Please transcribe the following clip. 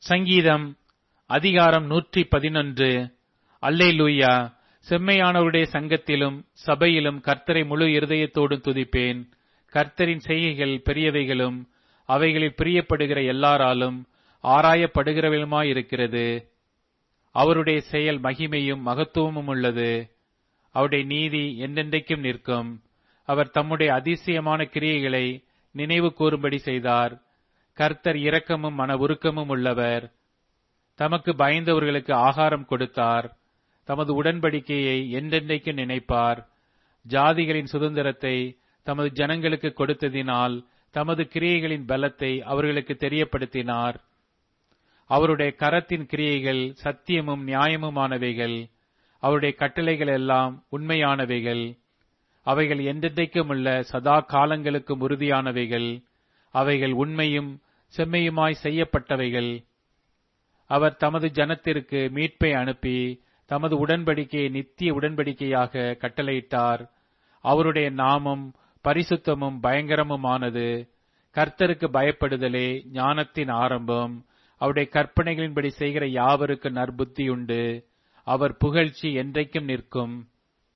சங்கீதம் அதிகாரம் நூற்றி பதினொன்று அல்லேலூயா செம்மையானவருடைய சங்கத்திலும் சபையிலும் கர்த்தரை முழு இருதயத்தோடும் துதிப்பேன் கர்த்தரின் செய்கைகள் பெரியவைகளும் அவைகளில் பிரியப்படுகிற எல்லாராலும் ஆராயப்படுகிறவளுமாயிருக்கிறது அவருடைய செயல் மகிமையும் மகத்துவமும் உள்ளது அவருடைய நீதி என்றென்றைக்கும் நிற்கும் அவர் தம்முடைய அதிசயமான கிரியைகளை நினைவு கூறும்படி செய்தார் கர்த்தர் இரக்கமும் மன உருக்கமும் உள்ளவர் தமக்கு பயந்தவர்களுக்கு ஆகாரம் கொடுத்தார் தமது உடன்படிக்கையை என்றென்றைக்கு நினைப்பார் ஜாதிகளின் சுதந்திரத்தை தமது ஜனங்களுக்கு கொடுத்ததினால் தமது கிரியைகளின் பலத்தை அவர்களுக்கு தெரியப்படுத்தினார் அவருடைய கரத்தின் கிரியைகள் சத்தியமும் நியாயமுமானவைகள் அவருடைய கட்டளைகள் எல்லாம் உண்மையானவைகள் அவைகள் என்றென்றைக்கும் உள்ள சதா காலங்களுக்கும் உறுதியானவைகள் அவைகள் உண்மையும் செம்மையுமாய் செய்யப்பட்டவைகள் அவர் தமது ஜனத்திற்கு மீட்பை அனுப்பி தமது உடன்படிக்கையை நித்திய உடன்படிக்கையாக கட்டளையிட்டார் அவருடைய நாமம் பரிசுத்தமும் பயங்கரமுமானது கர்த்தருக்கு பயப்படுதலே ஞானத்தின் ஆரம்பம் அவருடைய கற்பனைகளின்படி செய்கிற யாவருக்கு நற்புத்தியுண்டு அவர் புகழ்ச்சி என்றைக்கும் நிற்கும்